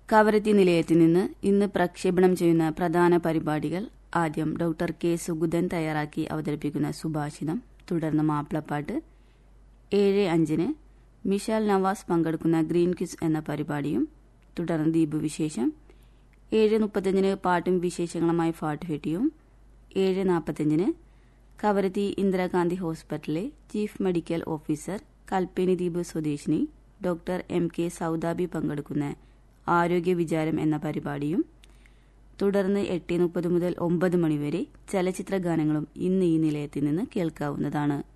കവരത്തി നിലയത്തിൽ നിന്ന് ഇന്ന് പ്രക്ഷേപണം ചെയ്യുന്ന പ്രധാന പരിപാടികൾ ആദ്യം ഡോക്ടർ കെ സുഗുതൻ തയ്യാറാക്കി അവതരിപ്പിക്കുന്ന സുഭാഷിതം തുടർന്ന് മാപ്പിളപ്പാട്ട് ഏഴ് അഞ്ചിന് മിഷാൽ നവാസ് പങ്കെടുക്കുന്ന ഗ്രീൻ കിസ് എന്ന പരിപാടിയും തുടർന്ന് ദ്വീപ് വിശേഷം ഏഴ് മുപ്പത്തഞ്ചിന് പാട്ടും വിശേഷങ്ങളുമായി ഫാട്ട് ഫെട്ടിയും ഏഴ് നാൽപ്പത്തഞ്ചിന് കവരത്തി ഇന്ദിരാഗാന്ധി ഹോസ്പിറ്റലിലെ ചീഫ് മെഡിക്കൽ ഓഫീസർ കൽപ്പേനി ദ്വീപ് സ്വദേശിനി ഡോക്ടർ എം കെ സൌദാബി പങ്കെടുക്കുന്ന ആരോഗ്യ വിചാരം എന്ന പരിപാടിയും തുടർന്ന് എട്ട് മുപ്പത് മുതൽ ഒമ്പത് മണിവരെ ചലച്ചിത്ര ഗാനങ്ങളും ഇന്ന് ഈ നിലയത്തിൽ നിന്ന് കേൾക്കാവുന്നതാണ്